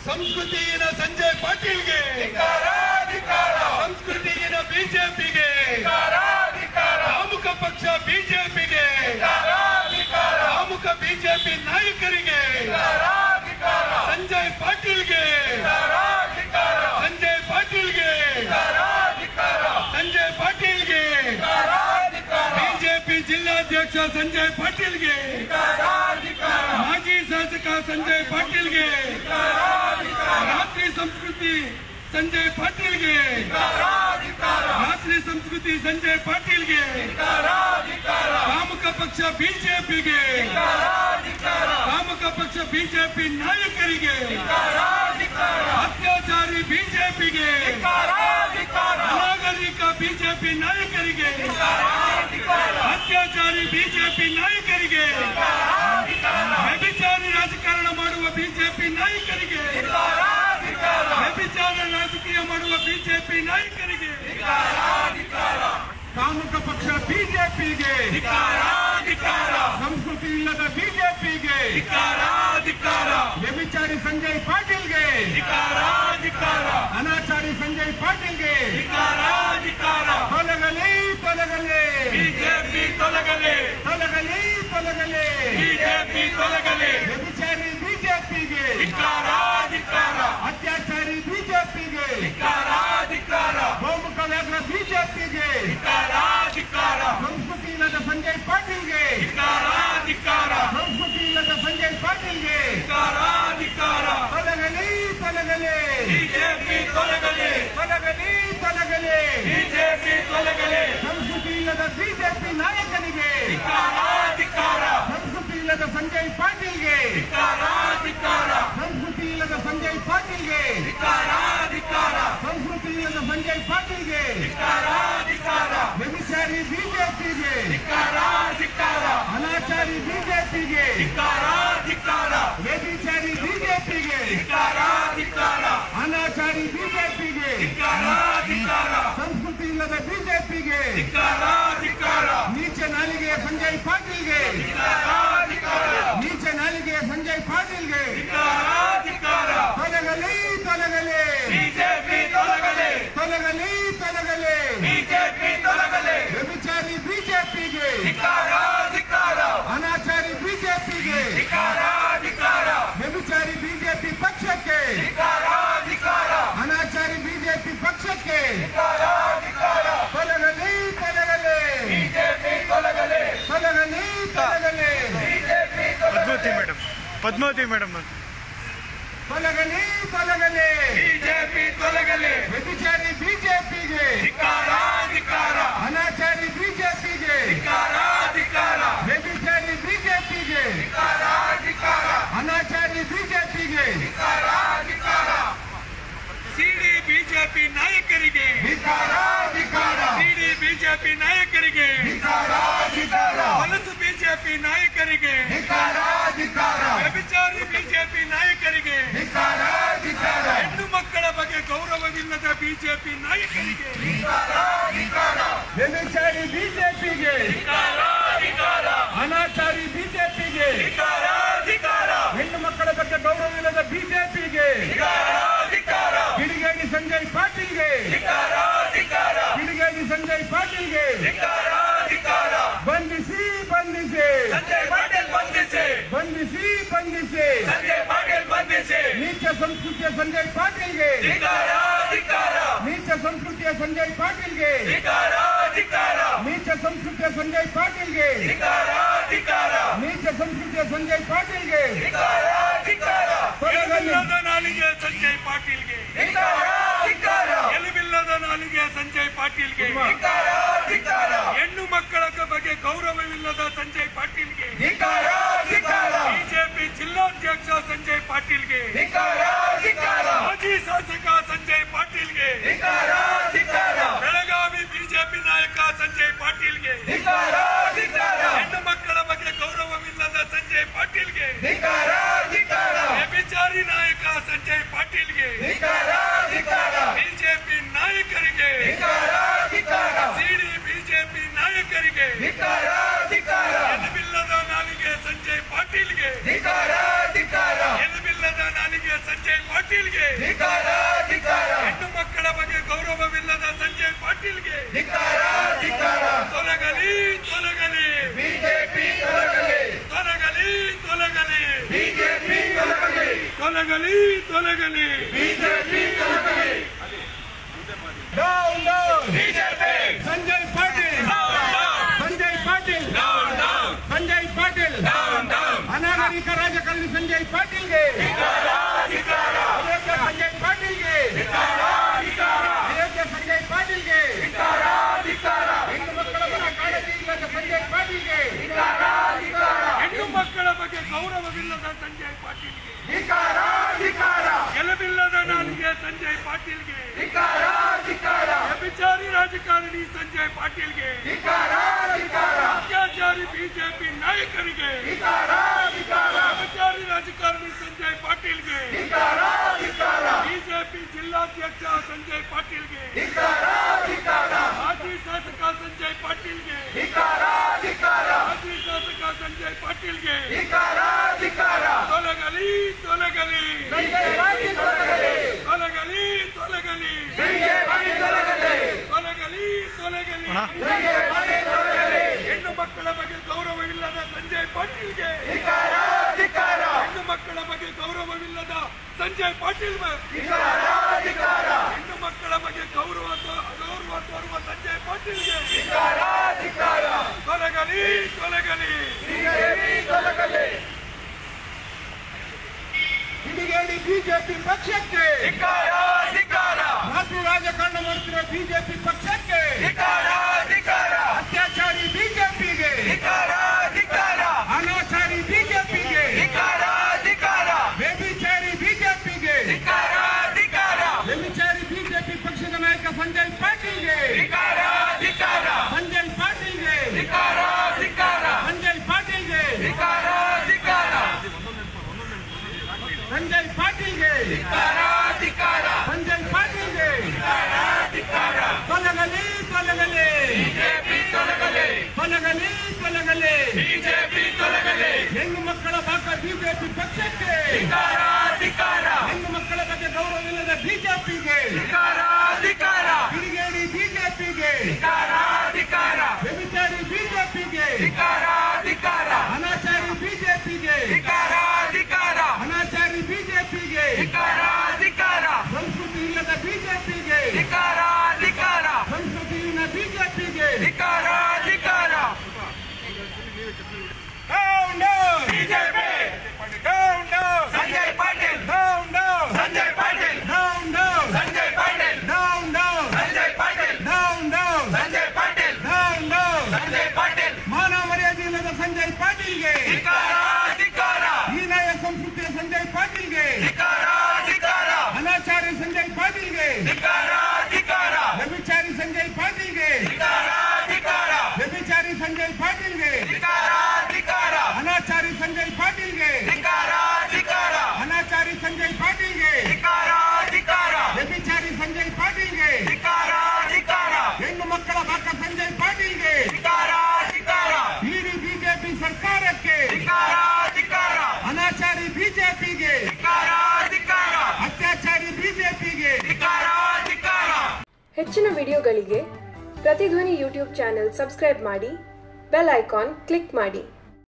ಸಂಸ್ಕೃತಿಯಿನ ಸಂಜಯ್ ಪಾಟೀಲ್ಗೆ ಸಂಸ್ಕೃತಿಯಿನ ಬಿಜೆಪಿಗೆ ಕಾಮುಕ ಪಕ್ಷ ಬಿಜೆಪಿಗೆ ಕಾಮುಕ ಬಿಜೆಪಿ ನಾಯಕರಿಗೆ ಸಂಜಯ್ ಪಾಟೀಲ್ಗೆ ಸಂಜಯ್ ಪಾಟೀಲ್ಗೆ ಸಂಜಯ್ ಪಾಟೀಲ್ಗೆ ಬಿಜೆಪಿ ಜಿಲ್ಲಾಧ್ಯಕ್ಷ ಸಂಜಯ್ ಪಾಟೀಲ್ಗೆ ಮಾಜಿ ಶಾಸಕ ಸಂಜಯ್ ಪಾಟೀಲ್ಗೆ ರಾತ್ರಿ ಸಂಸ್ಕೃತಿ ಸಂಜಯ್ ಪಾಟೀಲ್ಗೆ ರಾತ್ರಿ ಸಂಸ್ಕೃತಿ ಸಂಜಯ್ ಪಾಟೀಲ್ಗೆ ಕಾಮುಕ ಪಕ್ಷ ಬಿಜೆಪಿಗೆ ಕಾಮುಕ ಪಕ್ಷ ಬಿಜೆಪಿ ನಾಯಕರಿಗೆ ಅತ್ಯಾಚಾರಿ ಬಿಜೆಪಿಗೆ ಅನಾಗರಿಕ ಬಿಜೆಪಿ ನಾಯಕರಿಗೆ ಅತ್ಯಾಚಾರಿ ಬಿಜೆಪಿ ನಾಯಕರಿಗೆ ವ್ಯಭಿಚಾರಿ ರಾಜಕಾರಣ ಮಾಡುವ ಬಿಜೆಪಿ ನಾಯಕರಿಗೆ ವ್ಯಭಿಚಾರ ರಾಜಕೀಯ ಮಾಡುವ ಬಿಜೆಪಿ ನಾಯಕರಿಗೆ ಕಾಮುಕ ಪಕ್ಷ ಬಿಜೆಪಿಗೆ ಸಂಸ್ಕೃತಿ ಇಲ್ಲದ ಬಿಜೆಪಿಗೆ ವ್ಯಭಿಚಾರಿ ಸಂಜಯ್ ಪಾಟೀಲ್ಗೆ ಅನಾಚಾರಿ ಸಂಜಯ್ ಪಾಟೀಲ್ಗೆ ತೊಲಗಲಿ ತೊಲಗಲಿ ಬಿಜೆಪಿ ತೊಲಗಲಿ ತೊಲಗಲಿ ತೊಲಗಲಿ ಬಿಜೆಪಿ ತೊಲಗಲಿ ವ್ಯಭಿಚಾರಿ ಬಿಜೆಪಿಗೆ ಧಿಕ್ಕಾರ ಧಿಕ್ಕಾರ ಅತ್ಯಾಚಾರಿ ಬಿಜೆಪಿಗೆ ಧಿಕ್ಕಾರ ಧಿಕ್ಕಾರ ಗೋಮುಖ ವ್ಯಾಘ್ರ ಬಿಜೆಪಿಗೆ ಧಿಕ್ಕಾರ ಧಿಕ್ಕಾರ ಸಂಸ್ಕೃತಿ ಇಲ್ಲದ ಸಂಜಯ್ ಪಾಟೀಲ್ಗೆ ಧಿಕ್ಕಾರ ಧಿಕ್ಕಾರ ಸಂಸ್ಕೃತಿ ಇಲ್ಲದ ಸಂಜಯ್ ಪಾಟೀಲ್ಗೆ ಧಿಕ್ಕಾರ ಧಿಕ್ಕಾರ ತೊಲಗಲಿ ತೊಲಗಲಿ ಬಿಜೆಪಿ ತೊಲಗಲಿ ತೊಲಗಲಿ ತೊಲಗಲಿ ಬಿಜೆಪಿ ತೊಲಗಲಿ ಸಂಸ್ಕೃತಿ ಇಲ್ಲದ ಬಿಜೆಪಿ ನಾಯಕನಿಗೆ ಧಿಕ್ಕಾರ ಧಿಕ್ಕಾರ ಸಂಸ್ಕೃತಿ ಇಲ್ಲದ ಸಂಜಯ್ ಪಾಟೀಲ್ಗೆ ಧಿಕ್ಕಾರ ಧಿಕ್ಕಾರ ಸಂಸ್ಕೃತಿ ಇಲ್ಲದ ಸಂಜಯ್ ಪಾಟೀಲ್ಗೆ ಧಿಕ್ಕಾರ ಧಿಕ್ಕಾರ ಸಂಸ್ಕೃತಿ ಇಲ್ಲದ ಸಂಜಯ್ ಪಾಟೀಲ್ಗೆ ಧಿಕ್ಕಾರ ಧಿಕ್ಕಾರ ವ್ಯಭಿಚಾರಿ ಬಿಜೆಪಿಗೆ ಧಿಕ್ಕಾರ ಧಿಕ್ಕಾರ ಅನಾಚಾರಿ ಬಿಜೆಪಿಗೆ ಧಿಕ್ಕಾರ ಧಿಕ್ಕಾರ ವ್ಯಭಿಚಾರಿ ಬಿಜೆಪಿಗೆ ಧಿಕ್ಕಾರ ಧಿಕ್ಕಾರ ಅನಾಚಾರಿ ಬಿಜೆಪಿಗೆ ಧಿಕ್ಕಾರ ಧಿಕ್ಕಾರ ಸಂಸ್ಕೃತಿ ಇಲ್ಲದ ಬಿಜೆಪಿಗೆ ಧಿಕ್ಕಾರ ಧಿಕ್ಕಾರ ನೀಚ ನಾಲಿಗೆಯ ಸಂಜಯ್ ಪಾಟೀಲ್ಗೆ ನೀಚ ನಾಲಿಗೆಯ ಸಂಜಯ್ ಪಾಟೀಲ್ಗೆ ಧಿಕ್ಕಾರ ಧಿಕ್ಕಾರ ತೊಲಗಲಿ ತೊಲಗಲಿ ಬಿಜೆಪಿ ತೊಲಗಲಿ ತೊಲಗಲಿ ತೊಲಗಲಿ ಬಿಜೆಪಿ ತೊಲಗಲಿ ವ್ಯಭಿಚಾರಿ ಬಿಜೆಪಿಗೆ ಧಿಕ್ಕಾರ ಧಿಕ್ಕಾರ ಅನಾಚಾರಿ ಬಿಜೆಪಿಗೆ ಧಿಕ್ಕಾರ ಧಿಕ್ಕಾರ ವ್ಯಭಿಚಾರಿ ಬಿಜೆಪಿ ಪಕ್ಷಕ್ಕೆ ಧಿಕ್ಕಾರ ಧಿಕ್ಕಾರ ಅನಾಚಾರಿ ಬಿಜೆಪಿ ಪಕ್ಷಕ್ಕೆ ಧಿಕ್ಕಾರ ಧಿಕ್ಕಾರ ತೊಲಗಲಿ ತೊಲಗಲಿ ಬಿಜೆಪಿ ತೊಲಗಲಿ ತೊಲಗಲಿ ತೊಲಗಲಿ BJP Padmavati madam Padmavati madam ತೊಲಗಲಿ ತೊಲಗಲಿ ಬಿಜೆಪಿ ತೊಲಗಲಿ ವ್ಯಭಿಚಾರಿ ಬಿಜೆಪಿಗೆ ಧಿಕ್ಕಾರ ಧಿಕ್ಕಾರ ಅನಾಚಾರಿ ಬಿಜೆಪಿಗೆ ಧಿಕ್ಕಾರ ಧಿಕ್ಕಾರ ವ್ಯಭಿಚಾರಿ ಬಿಜೆಪಿಗೆ ಧಿಕ್ಕಾರ ಧಿಕ್ಕಾರ ಅನಾಚಾರಿ ಬಿಜೆಪಿಗೆ ಧಿಕ್ಕಾರ ಧಿಕ್ಕಾರ ಸಿಡಿ ಬಿಜೆಪಿ ನಾಯಕರಿಗೆ ಧಿಕ್ಕಾರ ಧಿಕ್ಕಾರ ಸಿಡಿ ಬಿಜೆಪಿ ನಾಯಕರಿಗೆ ಧಿಕ್ಕಾರ ಧಿಕ್ಕಾರ ಹೊಲಸು ಬಿಜೆಪಿ ನಾಯಕರಿಗೆ ಧಿಕ್ಕಾರ ಧಿಕ್ಕಾರ ವ್ಯಭಿಚಾರಿ ಬಿಜೆಪಿ ನಾಯಕರಿಗೆ ಧಿಕ್ಕಾರ ಧಿಕ್ಕಾರ ಹೆಣ್ಣು ಮಕ್ಕಳ ಬಗ್ಗೆ ಗೌರವವಿಲ್ಲದ ಬಿಜೆಪಿ ನಾಯಕರಿಗೆ ವ್ಯಭಿಚಾರಿ ಬಿಜೆಪಿಗೆ ಅನಾಚಾರಿ ಬಿಜೆಪಿಗೆ ಧಿಕ್ಕಾರ ಹೆಣ್ಣು ಮಕ್ಕಳ ಬಗ್ಗೆ ಗೌರವವಿಲ್ಲದ ಬಿಜೆಪಿಗೆ ಧಿಕ್ಕಾರ ಕಿಡಿಗೇಡಿ ಸಂಜಯ್ ಪಾಟೀಲ್ಗೆ ಧಿಕ್ಕಾರ ಧಿಕ್ಕಾರ ಕಿಡಿಗೇಡಿ ಸಂಜಯ್ ಪಾಟೀಲ್ಗೆ ಧಿಕ್ಕಾರ ಧಿಕ್ಕಾರ ಬಂಧಿಸಿ ಬಂಧಿಸಿ ಸಂಜಯ್ ಪಾಟೀಲ್ ಬಂಧಿಸಿ ಬಂಧಿಸಿ ಬಂಧಿಸಿ ಸಂಜಯ್ ಪಾಟೀಲ್ ಬಂಧಿಸಿ ನೀಚ ಸಂಸ್ಕೃತಿಯ ಸಂಜಯ್ ಪಾಟೀಲ್ಗೆ ಧಿಕ್ಕಾರ ಧಿಕ್ಕಾರ ನೀಚ ಸಂಸ್ಕೃತಿಯ ಸಂಜಯ್ ಪಾಟೀಲ್ಗೆ ಧಿಕ್ಕಾರ ಧಿಕ್ಕಾರ ನೀಚ ಸಂಸ್ಕೃತಿಯ ಸಂಜಯ್ ಪಾಟೀಲ್ಗೆ ಧಿಕ್ಕಾರ ಧಿಕ್ಕಾರ ನೀಚ ಸಂಸ್ಕೃತಿಯ ಸಂಜಯ್ ಪಾಟೀಲ್ಗೆ ಧಿಕ್ಕಾರ ಧಿಕ್ಕಾರ ಎಲುಬಿಲ್ಲದ ನಾಲಿಗೆ ಸಂಜಯ್ ಪಾಟೀಲ್ಗೆ ಧಿಕ್ಕಾರ ಧಿಕ್ಕಾರ ಎಲುಬಿಲ್ಲದ ನಾಲಿಗೆ ಸಂಜಯ್ ಪಾಟೀಲ್ಗೆ ಧಿಕ್ಕಾರ ಧಿಕ್ಕಾರ ಹೆಣ್ಣು ಮಕ್ಕಳ ಬಗ್ಗೆ ಗೌರವವಿಲ್ಲದ ಸಂಜಯ್ ಪಾಟೀಲ್ಗೆ ಧಿಕ್ಕಾರ ಧಿಕ್ಕಾರ ಬಿಜೆಪಿ ಜಿಲ್ಲಾಧ್ಯಕ್ಷ ಸಂಜಯ್ ಪಾಟೀಲ್ಗೆ ಧಿಕ್ಕಾರ ಧಿಕ್ಕಾರ ಮಾಜಿ ಶಾಸಕ ಸಂಜಯ್ ಪಾಟೀಲ್ಗೆ ಧಿಕ್ಕಾರ ಧಿಕ್ಕಾರ ಬೆಳಗಾವಿ ಬಿಜೆಪಿ ನಾಯಕ ಸಂಜಯ್ ಪಾಟೀಲ್ಗೆ ಧಿಕ್ಕಾರ ಧಿಕ್ಕಾರ ಹೆಣ್ಣು ಮಕ್ಕಳ ಬಗ್ಗೆ ಗೌರವವಿಲ್ಲದ ಸಂಜಯ್ ಪಾಟೀಲ್ಗೆ ಧಿಕ್ಕಾರ ಧಿಕ್ಕಾರ ವ್ಯಭಿಚಾರಿ ನಾಯಕ ಸಂಜಯ್ ಪಾಟೀಲ್ಗೆ ಧಿಕ್ಕಾರ ಧಿಕ್ಕಾರ ಬಿಜೆಪಿ ನಾಯಕರಿಗೆ ಧಿಕ್ಕಾರ ಧಿಕ್ಕಾರ ಸಿಡಿ ಬಿಜೆಪಿ ನಾಯಕರಿಗೆ ಧಿಕ್ಕಾರ ಧಿಕ್ಕಾರ ಎಲುಬಿಲ್ಲದ ನಾಲಿಗೆ ಸಂಜಯ್ ಪಾಟೀಲ್ಗೆ ಧಿಕ್ಕಾರ ಧಿಕ್ಕಾರ ಎಲುಬಿಲ್ಲದ ನಾಲಿಗೆ ಸಂಜಯ್ ಪಾಟೀಲ್ಗೆ ಧಿಕಾರ ಧಿಕಾರ ಹೆಣ್ಣು ಮಕ್ಕಳ ಬಗ್ಗೆ ಗೌರವವಿಲ್ಲದ ಸಂಜಯ್ ಪಾಟೀಲ್ಗೆ ಧಿಕಾರ ಧಿಕಾರ ತೊಲಗಲಿ ತೊಲಗಲಿ ಬಿಜೆಪಿ ತೊಲಗಲಿ ತೊಲಗಲಿ ತೊಲಗಲಿ ಬಿಜೆಪಿ ತೊಲಗಲಿ ತೊಲಗಲಿ ತೊಲಗಲಿ ಬಿಜೆಪಿ ತೊಲಗಲಿ down down BJP Sanjay Patil Sanjay Patil Sanjay Patil down down ಅನಾಗರಿಕ ರಾಜಕಾರಣಿ ಸಂಜಯ್ ಪಾಟೀಲ್ಗೆ ಧಿಕಾರ ಅಯೋಗ್ಯ ಸಂಜಯ್ ಪಾಟೀಲ್ಗೆ ಅಯೋಗ್ಯ ಸಂಜಯ್ ಪಾಟೀಲ್ಗೆ ಧಿಕಾರ ಧಿಕಾರ ಹೆಣ್ಣು ಮಕ್ಕಳ ಬಗ್ಗೆ ಕಾಳಜಿ ಇಲ್ಲದ ಸಂಜಯ್ ಪಾಟೀಲ್ಗೆ ಧಿಕಾರ ಹೆಣ್ಣು ಮಕ್ಕಳ ಬಗ್ಗೆ ಗೌರವವಿಲ್ಲದ ಸಂಜಯ್ ಪಾಟೀಲ್ಗೆ ಧಿಕಾರ ಧಿಕಾರ ಗೆಲುವಿಲ್ಲದ ನಾಲಿಗೆ ಸಂಜಯ್ ಪಾಟೀಲ್ಗೆ ಧಿಕಾರ ಧಿಕಾರ ವ್ಯಭಿಚಾರಿ ರಾಜಕಾರಣಿ ಸಂಜಯ್ ಪಾಟೀಲ್ಗೆ ಧಿಕಾರ ಧಿಕಾರ ಅತ್ಯಾಚಾರಿ ಬಿಜೆಪಿ ನಾಯಕರಿಗೆ ಧಿಕಾರ ಧಿಕಾರ ವ್ಯಭಿಚಾರಿ ರಾಜಕಾರಣಿ ಸಂಜಯ್ ಪಾಟೀಲ್ಗೆ ಧಿಕಾರ ಧಿಕಾರ ಬಿಜೆಪಿ ಜಿಲ್ಲಾಧ್ಯಕ್ಷ ಸಂಜಯ್ ಪಾಟೀಲ್ಗೆ ಧಿಕಾರ ಧಿಕಾರ ಮಾಜಿ ಶಾಸಕ ಸಂಜಯ್ ಪಾಟೀಲ್ಗೆ ಧಿಕಾರ ಧಿಕಾರ ಮಾಜಿ ಶಾಸಕ ಸಂಜಯ್ ಪಾಟೀಲ್ಗೆ ಧಿಕಾರ ಧಿಕಾರ ತೊಲಗಲಿ ತೊಲಗಲಿ ಬಿಜೆಪಿ ತೊಲಗಲಿ ತೊಲಗಲಿ ತೊಲಗಲಿ ಬಿಜೆಪಿ ತೊಲಗಲಿ ತೊಲಗಲಿ ತೊಲಗಲಿ ಬಿಜೆಪಿ ತೊಲಗಲಿ ಹೆಣ್ಣು ಮಕ್ಕಳ ಬಗ್ಗೆ ಗೌರವವಿಲ್ಲದ ಸಂಜಯ್ ಪಾಟೀಲ್ಗೆ ಧಿಕಾರ ಧಿಕಾರ ಹೆಣ್ಣು ಮಕ್ಕಳ ಬಗ್ಗೆ ಗೌರವವಿಲ್ಲದ ಸಂಜಯ್ ಪಾಟೀಲ್ ಬ- ಧಿಕಾರ ಧಿಕಾರ ಹೆಣ್ಣು ಮಕ್ಕಳ ಬಗ್ಗೆ ಗೌರವ ತೋ- ಅಗೌರವ ತೋರುವ ಸಂಜಯ್ ಪಾಟೀಲ್ಗೆ ಧಿಕಾರ ಧಿಕಾರ ತೊಲಗಲಿ ತೊಲಗಲಿ ಬಿಜೆಪಿ ತೊಲಗಲಿ ಕಿಡಿಗೇಡಿ ಬಿಜೆಪಿ ಪಕ್ಷಕ್ಕೆ ಧಿಕಾರ ಧಿಕಾರ ರಾತ್ರಿ ರಾಜಕಾರಣ ಮಾಡುತ್ತಿರುವ ಬಿಜೆಪಿ ಪಕ್ಷಕ್ಕೆ ಧಿಕಾರ ಧಿಕಾರ ಅತ್ಯಾಚಾರಿ ಬಿಜೆಪಿಗೆ ಧಿಕಾರ ಧಿಕಾರ ಅನಾಚಾರಿ ಬಿಜೆಪಿಗೆ ಧಿಕಾರ ಧಿಕಾರ ಬೇಬಿಚಾರಿ ಬಿಜೆಪಿಗೆ ಧಿಕಾರ ಧಿಕಾರ ವ್ಯಭಿಚಾರಿ ಬಿಜೆಪಿ ಪಕ್ಷದ ನಾಯಕ ಸಂಜಯ್ ಪಾಟೀಲ್ಗೆ ಧಿಕಾರ ಧಿಕಾರ ಸಂಜಯ್ ಪಾಟೀಲ್ಗೆ ಧಿಕಾರ ಧಿಕಾರ ಸಂಜಯ್ ಪಾಟೀಲ್ಗೆ ಧಿಕಾರ ಧಿಕಾರ ಸಂಜಯ್ ಪಾಟೀಲ್ಗೆ ಧಿಕಾರ ಧಿಕಾರ ಸಂಜಯ್ ಪಾಟೀಲ್ಗೆ ಧಿಕಾರ ತೊಲಗಲಿ ತೊಲಗಲಿ ಬಿಜೆಪಿ ತೊಲಗಲಿ ತೊಲಗಲಿ ತೊಲಗಲಿ ಬಿಜೆಪಿ ತೊಲಗಲಿ ಹೆಣ್ಣು ಮಕ್ಕಳ ಭಾಗ ಬಿಜೆಪಿ ಪಕ್ಷಕ್ಕೆ ಧಿಕಾರ ಧಿಕಾರ ಹೆಣ್ಣು ಮಕ್ಕಳ ಬಗ್ಗೆ ಗೌರವವಿಲ್ಲದ ಬಿಜೆಪಿಗೆ ಧಿಕಾರ ಧಿಕಾರ ಕಿಡಿಗೇಡಿ ಬಿಜೆಪಿಗೆ ಧಿಕಾರ ಧಿಕಾರ ವ್ಯಭಿಚಾರಿ ಬಿಜೆಪಿಗೆ ಧಿಕಾರ ಧಿಕಾರ ಅನಾಚಾರಿ ಬಿಜೆಪಿಗೆ ಧಿಕಾರ ಧಿಕಾರ ಅನಾಚಾರಿ ಬಿಜೆಪಿಗೆ ಧಿಕಾರ ಧಿಕಾರ ಸಂಸ್ಕೃತಿ ಇಲ್ಲದ ಬಿಜೆಪಿಗೆ ಧಿಕಾರ ಧಿಕಾರ ಸಂಸ್ಕೃತಿ ಇಲ್ಲ ಬಿಜೆಪಿಗೆ ಧಿಕಾರ ಧಿಕಾರ down down BJP down down Sanjay Patil down down Sanjay Patil down down Sanjay Patil down down Sanjay Patil down down Sanjay Patil down down Sanjay Patil ಮಾನ ಮರ್ಯಾದೆ ಇಲ್ಲದ ಸಂಜಯ್ ಪಾಟೀಲ್ಗೆ ಧಿಕಾರ ಧಿಕಾರ ಹೀನಾಯ ಸಂಸ್ಕೃತಿಯ ಸಂಜಯ್ ಪಾಟೀಲ್ಗೆ ಧಿಕಾರ ಧಿಕಾರ ಅನಾಚಾರಿ ಸಂಜಯ್ ಪಾಟೀಲ್ಗೆ ಧಿಕಾರ ಧಿಕಾರ ವ್ಯಭಿಚಾರಿ ಸಂಜಯ್ ಪಾಟೀಲ್ಗೆ ಧಿಕಾರ ಧಿಕಾರ ವ್ಯಭಿಚಾರಿ ಸಂಜಯ್ ಪಾಟೀಲ್ಗೆ ಧಿಕಾರ ಧಿಕಾರ ಅನಾಚಾರಿ ಸಂಜಯ್ ಪಾಟೀಲ್ಗೆ ಧಿಕಾರ ಧಿಕಾರ ಅನಾಚಾರಿ ಸಂಜಯ್ ಪಾಟೀಲ್ಗೆ ಧಿಕಾರ ಧಿಕಾರ ವ್ಯಭಿಚಾರಿ ಸಂಜಯ್ ಪಾಟೀಲ್ಗೆ ಧಿಕಾರ ಧಿಕಾರ ಹೆಣ್ಣು ಮಕ್ಕಳ ಬಾಕ ಸಂಜಯ್ ಪಾಟೀಲ್ಗೆ ಧಿಕಾರ ಧಿಕಾರ ಇಡೀ ಬಿಜೆಪಿ ಸರ್ಕಾರಕ್ಕೆ ಧಿಕಾರ ಧಿಕಾರ ಅನಾಚಾರಿ ಬಿಜೆಪಿಗೆ ಧಿಕಾರ ಧಿಕಾರ ಅತ್ಯಾಚಾರಿ ಬಿಜೆಪಿಗೆ ಧಿಕಾರ ಧಿಕಾರ ಹೆಚ್ಚಿನ ವಿಡಿಯೋಗಳಿಗೆ ಪ್ರತಿಧ್ವನಿ ಯೂಟ್ಯೂಬ್ ಚಾನೆಲ್ ಸಬ್ಸ್ಕ್ರೈಬ್ ಮಾಡಿ ಬೆಲ್ ಐಕಾನ್ ಕ್ಲಿಕ್ ಮಾಡಿ